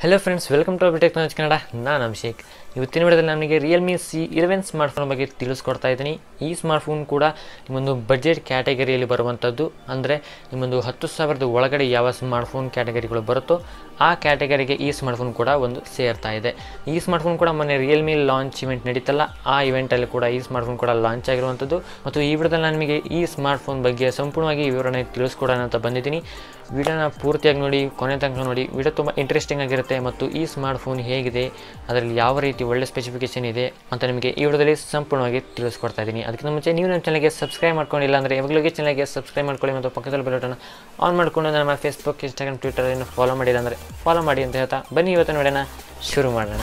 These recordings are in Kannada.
hello friends welcome to Abhi technology Kannada ನಾನು ಅಭಿಷೇಕ್ ಇವತ್ತಿನ ವಿಡಿಯೋದಲ್ಲಿ ನನಗೆ ರಿಯಲ್ಮಿ ಸಿ ಇಲೆವೆನ್ ಸ್ಮಾರ್ಟ್ಫೋನ್ ಬಗ್ಗೆ ತಿಳಿಸ್ಕೊಡ್ತಾ ಇದ್ದೀನಿ ಈ ಸ್ಮಾರ್ಟ್ಫೋನ್ ಕೂಡ ನಿಮ್ಮೊಂದು ಬಜೆಟ್ ಕ್ಯಾಟಗರಿಯಲ್ಲಿ ಬರುವಂಥದ್ದು ಅಂದರೆ ನಿಮ್ಮೊಂದು ಹತ್ತು ಸಾವಿರದ ಒಳಗಡೆ ಯಾವ ಸ್ಮಾರ್ಟ್ಫೋನ್ ಕ್ಯಾಟಗರಿಗಳು ಬರುತ್ತೋ ಆ ಕ್ಯಾಟಗರಿಗೆ ಈ ಸ್ಮಾರ್ಟ್ಫೋನ್ ಕೂಡ ಒಂದು ಸೇರ್ತಾ ಇದೆ ಈ ಸ್ಮಾರ್ಟ್ಫೋನ್ ಕೂಡ ಮೊನ್ನೆ ರಿಯಲ್ಮಿ ಲಾಂಚ್ ಇವೆಂಟ್ ನಡೀತಲ್ಲ ಆ ಇವೆಂಟಲ್ಲಿ ಕೂಡ ಈ ಸ್ಮಾರ್ಟ್ಫೋನ್ ಕೂಡ ಲಾಂಚ್ ಆಗಿರುವಂಥದ್ದು ಮತ್ತು ಈ ವಿಡಿಯೋದಲ್ಲಿ ನಾನು ನಿಮಗೆ ಈ ಸ್ಮಾರ್ಟ್ಫೋನ್ ಬಗ್ಗೆ ಸಂಪೂರ್ಣವಾಗಿ ವಿವರಣೆ ತಿಳಿಸ್ಕೊಡೋಣ ಅಂತ ಬಂದಿದ್ದೀನಿ ವಿಡಿಯೋನ ಪೂರ್ತಿಯಾಗಿ ನೋಡಿ ಕೊನೆ ತನಕ ನೋಡಿ ವಿಡಿಯೋ ತುಂಬ ಇಂಟ್ರೆಸ್ಟಿಂಗ್ ಆಗಿರುತ್ತೆ ಮತ್ತು ಈ ಸ್ಮಾರ್ಟ್ಫೋನ್ ಹೇಗಿದೆ ಅದರಲ್ಲಿ ಯಾವ ರೀತಿ ಒಳ್ಳೆ ಸ್ಪೆಸಿಫಿಕೇಶನ್ ಇದೆ ಅಂತ ನಿಮಗೆ ಈ ವಿಡಿಯೋದಲ್ಲಿ ಸಂಪೂರ್ಣವಾಗಿ ತಿಳಿಸ್ಕೊಡ್ತಾ ಇದ್ದೀನಿ ಅದಕ್ಕಿಂತ ಮುಂಚೆ ನೀವು ನಮ್ಮ ಚಾನಲ್ಗೆ ಸಬ್ಸ್ಕ್ರೈಬ್ ಮಾಡ್ಕೊಂಡಿಲ್ಲ ಅಂದರೆ ಯಾವಾಗಲೂ ಚಾನಲ್ಗೆ ಸಬ್ಸ್ಕ್ರೈಬ್ ಮಾಡ್ಕೊಳ್ಳಿ ಮತ್ತು ಪಕ್ಕದಲ್ಲಿ ಬರೋಟನ್ನು ಆನ್ ಮಾಡಿಕೊಂಡು ನಮ್ಮ ಫೇಸ್ಬುಕ್ ಇನ್ಸ್ಟಾಗ್ರಾಮ್ ಟ್ವಿಟರ್ ಏನು ಫಾಲೋ ಮಾಡಿಲ್ಲ ಅಂದರೆ ಫಾಲೋ ಮಾಡಿ ಅಂತ ಹೇಳ್ತಾ ಬನ್ನಿ ಇವತ್ತಿನ ವಿಡಿಯೋನ ಶುರು ಮಾಡೋಣ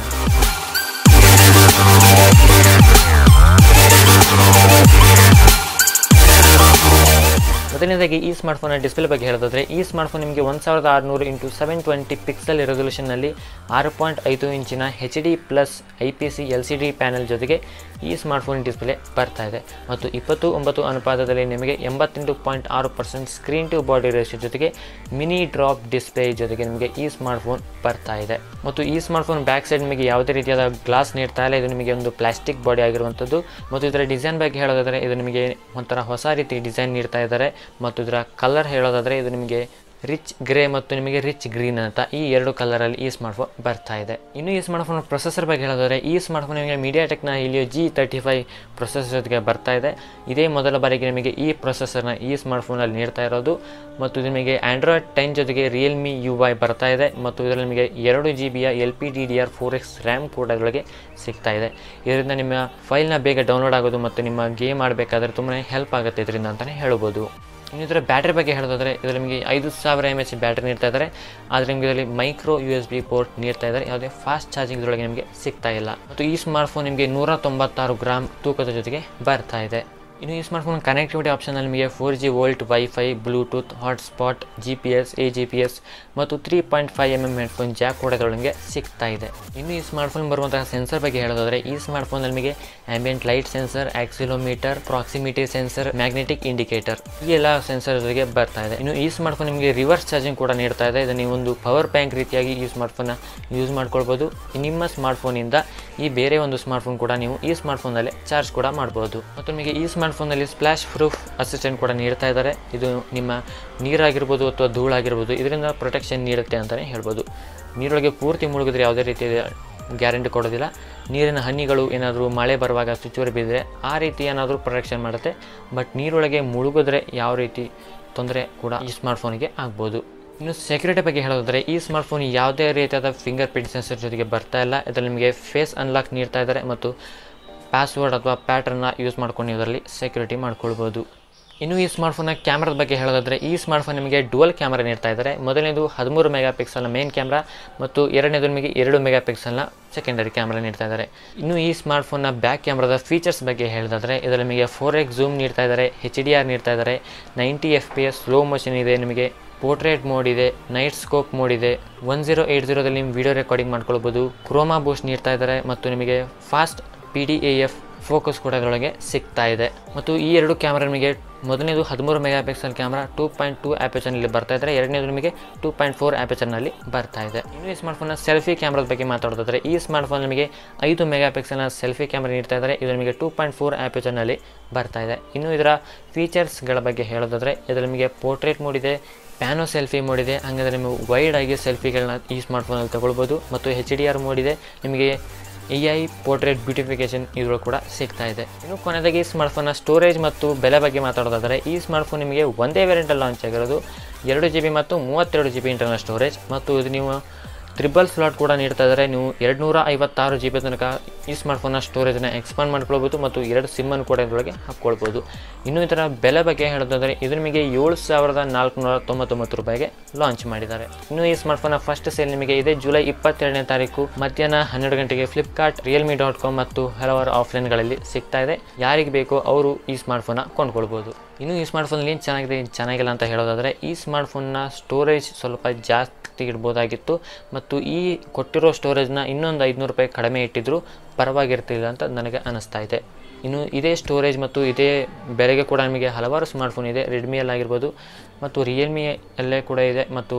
ಮೊದಲನೇದಾಗಿ ಈ ಸ್ಮಾರ್ಟ್ಫೋನ್ನ ಡಿಸ್ಪ್ಲೇ ಬಗ್ಗೆ ಹೇಳೋದಾದರೆ ಈ ಸ್ಮಾರ್ಟ್ಫೋನ್ ನಿಮಗೆ ಒಂದು ಸಾವಿರದ ಆರುನೂರು ಇಂಟು ಸೆವೆನ್ ಟ್ವೆಂಟಿ ಪಿಕ್ಸೆಲ್ ರೆಸೊಲ್ಯೂಷನ್ನಲ್ಲಿ ಆರು ಪಾಯಿಂಟ್ ಐದು ಇಂಚಿನ H D plus I P C L C D panel ಜೊತೆಗೆ ಈ ಸ್ಮಾರ್ಟ್ಫೋನ್ ಡಿಸ್ಪ್ಲೇ ಬರ್ತಾ ಇದೆ ಮತ್ತು ಇಪ್ಪತ್ತು ಒಂಬತ್ತು ಅನುಪಾತದಲ್ಲಿ ನಿಮಗೆ ಎಂಬತ್ತೆಂಟು ಪಾಯಿಂಟ್ ಆರು percent screen to body ratio ಜೊತೆಗೆ ಮಿನಿ ಡ್ರಾಪ್ ಡಿಸ್ಪ್ಲೇ ಜೊತೆಗೆ ನಿಮಗೆ ಈ ಸ್ಮಾರ್ಟ್ಫೋನ್ ಬರ್ತಾ ಇದೆ ಮತ್ತು ಈ ಸ್ಮಾರ್ಟ್ಫೋನ್ ಬ್ಯಾಕ್ ಸೈಡ್ ನಿಮಗೆ ಯಾವುದೇ ರೀತಿಯಾದ ಗ್ಲಾಸ್ ನೀಡ್ತಾ ಇಲ್ಲ ಇದು ನಿಮಗೆ ಒಂದು ಪ್ಲಾಸ್ಟಿಕ್ ಬಾಡಿ ಆಗಿರುವಂಥದ್ದು ಮತ್ತು ಇದರ ಡಿಸೈನ್ ಬಗ್ಗೆ ಹೇಳೋದಾದರೆ ಇದು ನಿಮಗೆ ಒಂಥರ ಹೊಸ ರೀತಿ ಡಿಸೈನ್ ನೀಡ್ತಾ ಇದ್ದಾರೆ ಮತ್ತು ಇದರ ಕಲರ್ ಹೇಳೋದಾದರೆ ಇದು ನಿಮಗೆ ರಿಚ್ ಗ್ರೇ ಮತ್ತು ನಿಮಗೆ ರಿಚ್ ಗ್ರೀನ್ ಅಂತ ಈ ಎರಡು ಕಲರಲ್ಲಿ ಈ ಸ್ಮಾರ್ಟ್ಫೋನ್ ಬರ್ತಾ ಇದೆ ಇನ್ನು ಈ ಸ್ಮಾರ್ಟ್ಫೋನ್ ಪ್ರೊಸೆಸರ್ ಬಗ್ಗೆ ಹೇಳೋದಾದರೆ ಈ ಸ್ಮಾರ್ಟ್ಫೋನ್ ನಿಮಗೆ MediaTek Helio G thirty five processor ಜೊತೆಗೆ ಬರ್ತಾ ಇದೆ ಇದೇ ಮೊದಲ ಬಾರಿಗೆ ನಿಮಗೆ ಈ ಪ್ರೊಸೆಸರ್ನ ಈ ಸ್ಮಾರ್ಟ್ಫೋನಲ್ಲಿ ನೀಡ್ತಾ ಇರೋದು ಮತ್ತು ಇದು ನಿಮಗೆ ಆಂಡ್ರಾಯ್ಡ್ ಟೆನ್ ಜೊತೆಗೆ ರಿಯಲ್ಮಿ ಯು ಐ ಬರ್ತಾ ಇದೆ ಮತ್ತು ಇದರಲ್ಲಿ ನಿಮಗೆ ಎರಡು ಜಿ ಬಿಯ L P D D R four X RAM ಕೂಡ ಇದರೊಳಗೆ ಸಿಗ್ತಾ ಇದೆ ಇದರಿಂದ ನಿಮ್ಮ ಫೈಲ್ನ ಬೇಗ ಡೌನ್ಲೋಡ್ ಆಗೋದು ಮತ್ತು ನಿಮ್ಮ ಗೇಮ್ ಆಡಬೇಕಾದ್ರೆ ತುಂಬಾ ಹೆಲ್ಪ್ ಆಗುತ್ತೆ ಇದರಿಂದ ಅಂತಲೇ ಹೇಳ್ಬೋದು ಇನ್ನು ಇದರ ಬ್ಯಾಟ್ರಿ ಬಗ್ಗೆ ಹೇಳೋದಾದರೆ ಇದರಲ್ಲಿ ನಿಮಗೆ ಐದು ಸಾವಿರ ಎಮ್ ಎಚ್ ಬ್ಯಾಟ್ರಿ ನೀಡ್ತಾ ಇದ್ದಾರೆ ಆದರೆ ನಿಮಗೆ ಇದರಲ್ಲಿ micro U S B port ನೀಡ್ತಾ ಇದ್ದಾರೆ ಯಾವುದೇ ಫಾಸ್ಟ್ ಚಾರ್ಜಿಂಗ್ ಇದರೊಳಗೆ ನಿಮಗೆ ಸಿಗ್ತಾ ಇಲ್ಲ ಮತ್ತು ಈ ಸ್ಮಾರ್ಟ್ಫೋನ್ ನಿಮಗೆ ನೂರ ತೊಂಬತ್ತಾರು ಗ್ರಾಮ್ ತೂಕದ ಜೊತೆಗೆ ಬರ್ತಾ ಇದೆ ಇನ್ನು ಈ ಸ್ಮಾರ್ಟ್ಫೋನ್ ಕನೆಕ್ಟಿವಿಟಿ ಆಪ್ಷನಲ್ಲಿ ನಿಮಗೆ four G VoLTE wifi Bluetooth hotspot G P S A G P S ಮತ್ತು three point five M M headphone jack ಕೂಡ ಇದರೊಳಗೆ ಸಿಗ್ತಾ ಇದೆ ಇನ್ನು ಈ ಸ್ಮಾರ್ಟ್ಫೋನ್ ಬರುವಂತಹ ಸೆನ್ಸರ್ ಬಗ್ಗೆ ಹೇಳೋದಾದರೆ ಈ ಸ್ಮಾರ್ಟ್ಫೋನಲ್ಲಿ ನಿಮಗೆ ambient light sensor accelerometer proximity sensor magnetic indicator ಈ ಎಲ್ಲ ಸೆನ್ಸರ್ ಜೊತೆಗೆ ಬರ್ತಾ ಇದೆ ಇನ್ನು ಈ ಸ್ಮಾರ್ಟ್ಫೋನ್ ನಿಮಗೆ ರಿವರ್ಸ್ ಚಾರ್ಜಿಂಗ್ ಕೂಡ ನೀಡ್ತಾ ಇದೆ ಇದು ನೀವೊಂದು ಪವರ್ ಬ್ಯಾಂಕ್ ರೀತಿಯಾಗಿ ಈ ಸ್ಮಾರ್ಟ್ಫೋನ್ನ ಯೂಸ್ ಮಾಡ್ಕೊಳ್ಬೋದು ನಿಮ್ಮ ಸ್ಮಾರ್ಟ್ಫೋನಿಂದ ಈ ಬೇರೆ ಒಂದು ಸ್ಮಾರ್ಟ್ಫೋನ್ ಕೂಡ ನೀವು ಈ ಸ್ಮಾರ್ಟ್ಫೋನಲ್ಲಿ ಚಾರ್ಜ್ ಕೂಡ ಮಾಡ್ಬೋದು ಮತ್ತು ನಿಮಗೆ ಈ ಸ್ಮಾರ್ಟ್ಫೋನಲ್ಲಿ ಸ್ಪ್ಲಾಶ್ ಪ್ರೂಫ್ ಅಸಿಸ್ಟೆಂಟ್ ಕೂಡ ನೀಡ್ತಾ ಇದ್ದಾರೆ ಇದು ನಿಮ್ಮ ನೀರಾಗಿರ್ಬೋದು ಅಥವಾ ಧೂಳಾಗಿರ್ಬೋದು ಇದರಿಂದ ಪ್ರೊಟೆಕ್ಷನ್ ನೀಡುತ್ತೆ ಅಂತಲೇ ಹೇಳ್ಬೋದು ನೀರೊಳಗೆ ಪೂರ್ತಿ ಮುಳುಗಿದ್ರೆ ಯಾವುದೇ ರೀತಿಯ ಗ್ಯಾರಂಟಿ ಕೊಡೋದಿಲ್ಲ ನೀರಿನ ಹನಿಗಳು ಏನಾದರೂ ಮಳೆ ಬರುವಾಗ ಚುಚ್ಚುವರಿ ಬಿದ್ದರೆ ಆ ರೀತಿ ಏನಾದರೂ ಪ್ರೊಟೆಕ್ಷನ್ ಮಾಡುತ್ತೆ ಬಟ್ ನೀರೊಳಗೆ ಮುಳುಗಿದ್ರೆ ಯಾವ ರೀತಿ ತೊಂದರೆ ಕೂಡ ಈ ಸ್ಮಾರ್ಟ್ಫೋನಿಗೆ ಆಗ್ಬೋದು ಇನ್ನು ಸೆಕ್ಯೂರಿಟಿ ಬಗ್ಗೆ ಹೇಳೋದಾದರೆ ಈ ಸ್ಮಾರ್ಟ್ಫೋನ್ ಯಾವುದೇ ರೀತಿಯಾದ ಫಿಂಗರ್ ಪ್ರಿಂಟ್ ಸೆನ್ಸರ್ ಜೊತೆಗೆ ಬರ್ತಾ ಇಲ್ಲ ಇದರಲ್ಲಿ ನಿಮಗೆ ಫೇಸ್ ಅನ್ಲಾಕ್ ನೀಡ್ತಾ ಇದ್ದಾರೆ ಮತ್ತು ಪಾಸ್ವರ್ಡ್ ಅಥವಾ ಪ್ಯಾಟ್ರನ್ನ ಯೂಸ್ ಮಾಡ್ಕೊಂಡು ಇದರಲ್ಲಿ ಸೆಕ್ಯೂರಿಟಿ ಮಾಡ್ಕೊಳ್ಬೋದು ಇನ್ನು ಈ ಸ್ಮಾರ್ಟ್ಫೋನ್ನ ಕ್ಯಾಮ್ರಾದ ಬಗ್ಗೆ ಹೇಳೋದಾದರೆ ಈ ಸ್ಮಾರ್ಟ್ಫೋನ್ ನಿಮಗೆ ಡುವಲ್ ಕ್ಯಾಮ್ರಾ ನೀಡ್ತಾ ಇದ್ದಾರೆ ಮೊದಲನೇದು ಹದಿಮೂರು ಮೆಗಾ ಪಿಕ್ಸಲ್ನ ಮೇನ್ ಕ್ಯಾಮ್ರಾ ಮತ್ತು ಎರಡನೇದು ನಿಮಗೆ ಎರಡು ಮೆಗಾ ಪಿಕ್ಸಲ್ನ ಸೆಕೆಂಡರಿ ಕ್ಯಾಮ್ರಾ ನೀಡ್ತಾ ಇದ್ದಾರೆ ಇನ್ನು ಈ ಸ್ಮಾರ್ಟ್ಫೋನ್ನ ಬ್ಯಾಕ್ ಕ್ಯಾಮ್ರಾದ ಫೀಚರ್ಸ್ ಬಗ್ಗೆ ಹೇಳಿದ್ರೆ ಇದರಲ್ಲಿ ನಿಮಗೆ ಫೋರ್ ಎಕ್ಸ್ ಝೂಮ್ ನೀಡ್ತಾ ಇದ್ದಾರೆ ಹೆಚ್ ಡಿ ಆರ್ ನೀಡ್ತಾ ಇದ್ದಾರೆ ninety F P S slow motion ಇದೆ ನಿಮಗೆ ಪೋರ್ಟ್ರೇಟ್ ಮೋಡ್ ಇದೆ ನೈಟ್ ಸ್ಕೋಪ್ ಮೋಡ್ ಇದೆ ಒನ್ ಜೀರೋ ಏಯ್ಟ್ ಜೀರೋದಲ್ಲಿ ನಿಮ್ಮ ವಿಡಿಯೋ ರೆಕಾರ್ಡಿಂಗ್ ಮಾಡ್ಕೊಳ್ಬೋದು ಕ್ರೋಮಾ ಬೂಸ್ಟ್ ನೀಡ್ತಾ ಇದ್ದಾರೆ ಮತ್ತು ನಿಮಗೆ fast P D A F focus ಕೂಡ ಇದರೊಳಗೆ ಸಿಗ್ತಾ ಇದೆ ಮತ್ತು ಈ ಎರಡು ಕ್ಯಾಮ್ರಾ ನಿಮಗೆ ಮೊದಲನೇದು ಹದಿಮೂರು megapixel camera two point two ಆ್ಯಪೇಚರ್ನಲ್ಲಿ ಬರ್ತಾ ಇದ್ದಾರೆ ಎರಡನೇದು ನಿಮಗೆ ಟೂ ಪಾಯಿಂಟ್ ಫೋರ್ ಆ್ಯಪೇಚರ್ನಲ್ಲಿ ಬರ್ತಾ ಇದೆ ಇನ್ನು ಈ ಸ್ಮಾರ್ಟ್ಫೋನ್ನ ಸೆಲ್ಫಿ ಕ್ಯಾಮ್ರಾದ ಬಗ್ಗೆ ಮಾತಾಡೋದಾದರೆ ಈ ಸ್ಮಾರ್ಟ್ಫೋನ್ ನಿಮಗೆ ಐದು ಮೆಗಾ ಪಿಕ್ಸೆಲ್ನ ಸೆಲ್ಫಿ ಕ್ಯಾಮ್ರಾ ನೀಡ್ತಾ ಇದ್ದಾರೆ ಇದು ನಿಮಗೆ ಟೂ ಪಾಯಿಂಟ್ ಫೋರ್ ಆ್ಯಪೇಚರ್ನಲ್ಲಿ ಬರ್ತಾ ಇದೆ ಇನ್ನು ಇದರ ಫೀಚರ್ಸ್ಗಳ ಬಗ್ಗೆ ಹೇಳೋದಾದರೆ ಇದರಲ್ಲಿ ನಿಮಗೆ ಪೋರ್ಟ್ರೇಟ್ ಮೋಡ್ ಇದೆ ಪ್ಯಾನೋ ಸೆಲ್ಫಿ ಮೋಡ್ ಇದೆ ಹಾಗಾದರೆ ನೀವು ವೈಡ್ ಆಗಿ ಸೆಲ್ಫಿಗಳನ್ನ ಈ ಸ್ಮಾರ್ಟ್ಫೋನಲ್ಲಿ ತಗೊಳ್ಬೋದು ಮತ್ತು ಹೆಚ್ ಡಿ ಆರ್ ಮೋಡ್ ಇದೆ ನಿಮಗೆ ಎ ಐ ಪೋರ್ಟ್ರೇಟ್ ಬ್ಯೂಟಿಫಿಕೇಷನ್ ಇದರೊಳಗೆ ಕೂಡ ಸಿಗ್ತಾ ಇದೆ ಇನ್ನು ಕೊನೆಯದಾಗಿ ಈ ಸ್ಮಾರ್ಟ್ಫೋನ್ನ ಸ್ಟೋರೇಜ್ ಮತ್ತು ಬೆಲೆ ಬಗ್ಗೆ ಮಾತಾಡೋದಾದರೆ ಈ ಸ್ಮಾರ್ಟ್ಫೋನ್ ನಿಮಗೆ ಒಂದೇ ವೇರಿಯಂಟಲ್ಲಿ ಲಾಂಚ್ ಆಗಿರೋದು ಎರಡು ಜಿ ಬಿ ಮತ್ತು ಮೂವತ್ತೆರಡು ಜಿ ಬಿ ಇಂಟರ್ನಲ್ ಸ್ಟೋರೇಜ್ ಮತ್ತು ಇದು ನೀವು ತ್ರಿಬಲ್ ಸ್ಲಾಟ್ ಕೂಡ ನೀಡ್ತಾ ಇದ್ದಾರೆ ನೀವು ಎರಡು ನೂರ ಐವತ್ತಾರು ಜಿ ಬಿ ತನಕ ಈ ಸ್ಮಾರ್ಟ್ಫೋನ್ನ ಸ್ಟೋರೇಜನ್ನು ಎಕ್ಸ್ಪಾಂಡ್ ಮಾಡ್ಕೊಳ್ಬೋದು ಮತ್ತು ಎರಡು ಸಿಮ್ಮನ್ನು ಕೂಡ ಇದರೊಳಗೆ ಹಾಕ್ಕೊಳ್ಬೋದು ಇನ್ನು ಇದರ ಬೆಲೆ ಬಗ್ಗೆ ಹೇಳೋದಾದರೆ ಇದು ನಿಮಗೆ ಏಳು ಸಾವಿರದ ನಾಲ್ಕುನೂರ ತೊಂಬತ್ತೊಂಬತ್ತು ರೂಪಾಯಿಗೆ ಲಾಂಚ್ ಮಾಡಿದ್ದಾರೆ ಇನ್ನು ಈ ಸ್ಮಾರ್ಟ್ಫೋನ್ನ ಫಸ್ಟ್ ಸೇಲ್ ನಿಮಗೆ ಇದೆ ಜುಲೈ ಇಪ್ಪತ್ತೆರಡನೇ ತಾರೀಕು ಮಧ್ಯಾಹ್ನ ಹನ್ನೆರಡು ಗಂಟೆಗೆ ಫ್ಲಿಪ್ಕಾರ್ಟ್ ರಿಯಲ್ಮಿ ಡಾಟ್ ಕಾಮ್ ಮತ್ತು ಹಲವಾರು ಆಫ್ಲೈನ್ಗಳಲ್ಲಿ ಸಿಗ್ತಾ ಇದೆ ಯಾರಿಗೆ ಬೇಕೋ ಅವರು ಈ ಸ್ಮಾರ್ಟ್ಫೋನ್ನ ಕೊಂಡ್ಕೊಳ್ಬೋದು ಇನ್ನು ಈ ಸ್ಮಾರ್ಟ್ಫೋನಲ್ಲಿ ಏನು ಚೆನ್ನಾಗಿದೆ ಏನು ಚೆನ್ನಾಗಿಲ್ಲ ಅಂತ ಹೇಳೋದಾದರೆ ಈ ಸ್ಮಾರ್ಟ್ಫೋನ್ನ ಸ್ಟೋರೇಜ್ ಸ್ವಲ್ಪ ಜಾಸ್ತಿ ಇಡ್ಬೋದಾಗಿತ್ತು ಮತ್ತು ಈ ಕೊಟ್ಟಿರೋ ಸ್ಟೋರೇಜ್ನ ಇನ್ನೊಂದು ಐದುನೂರು ರೂಪಾಯಿ ಕಡಿಮೆ ಇಟ್ಟಿದ್ರು ಪರವಾಗಿರ್ತಿಲ್ಲ ಅಂತ ನನಗೆ ಅನ್ನಿಸ್ತಾ ಇದೆ ಇನ್ನು ಇದೇ ಸ್ಟೋರೇಜ್ ಮತ್ತು ಇದೇ ಬೆಲೆಗೆ ಕೂಡ ನಿಮಗೆ ಹಲವಾರು ಸ್ಮಾರ್ಟ್ಫೋನ್ ಇದೆ ರೆಡ್ಮಿಯಲ್ಲಾಗಿರ್ಬೋದು ಮತ್ತು ರಿಯಲ್ಮಿಯಲ್ಲೇ ಕೂಡ ಇದೆ ಮತ್ತು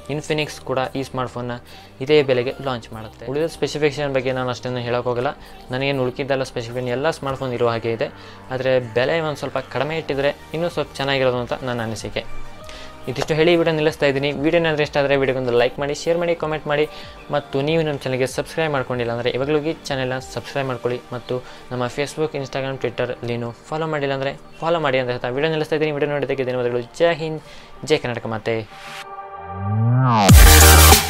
ಇನ್ಫಿನಿಕ್ಸ್ ಕೂಡ ಈ ಸ್ಮಾರ್ಟ್ಫೋನ್ನ ಇದೇ ಬೆಲೆಗೆ ಲಾಂಚ್ ಮಾಡುತ್ತೆ ಉಳಿದ ಸ್ಪೆಸಿಫಿಕೇಷನ್ ಬಗ್ಗೆ ನಾನು ಅಷ್ಟೊಂದು ಹೇಳೋಕ್ಕೋಗಲ್ಲ ನನಗೇನು ಉಳ್ಕಿದ್ದೆಲ್ಲ ಸ್ಪೆಸಿಫಿಕೇಷನ್ ಎಲ್ಲ ಸ್ಮಾರ್ಟ್ಫೋನ್ ಇರೋ ಹಾಗೆ ಇದೆ ಆದರೆ ಬೆಲೆ ಒಂದು ಸ್ವಲ್ಪ ಕಡಿಮೆ ಇಟ್ಟಿದ್ರೆ ಇನ್ನೂ ಸ್ವಲ್ಪ ಚೆನ್ನಾಗಿರೋದು ಅಂತ ನನ್ನ ಅನಿಸಿಕೆ ಇದಿಷ್ಟು ಹೇಳಿ ವಿಡಿಯೋ ನಿಲ್ಲಿಸ್ತಾ ಇದ್ದೀನಿ ವಿಡಿಯೋ ಏನಾದರೂ ಇಷ್ಟ ಆದರೆ ವಿಡಿಯೋಗೊಂದು ಲೈಕ್ ಮಾಡಿ ಶೇರ್ ಮಾಡಿ ಕಾಮೆಂಟ್ ಮಾಡಿ ಮತ್ತು ನೀವು ನಮ್ಮ ಚಾನಲ್ಗೆ ಸಬ್ಸ್ಕ್ರೈಬ್ ಮಾಡ್ಕೊಂಡಿಲ್ಲ ಅಂದರೆ ಇವಾಗಲೂ ಈ ಚಾನೆಲ್ನ ಸಬ್ಸ್ಕ್ರೈಬ್ ಮಾಡ್ಕೊಳ್ಳಿ ಮತ್ತು ನಮ್ಮ ಫೇಸ್ಬುಕ್ ಇನ್ಸ್ಟಾಗ್ರಾಮ್ ಟ್ವಿಟ್ಟರ್ ನೀನು ಫಾಲೋ ಮಾಡಿಲ್ಲ ಅಂದರೆ ಫಾಲೋ ಮಾಡಿ ಅಂತ ಹೇಳ್ತಾ ವಿಡಿಯೋ ನಿಲ್ಲಿಸ್ತಾ ಇದ್ದೀನಿ ವಿಡಿಯೋ ನೋಡಿದ್ದಕ್ಕೆ ಧನ್ಯವಾದಗಳು ಜೈ ಹಿಂದ್ ಜೈ ಕರ್ನಾಟಕ ಮಾತೆ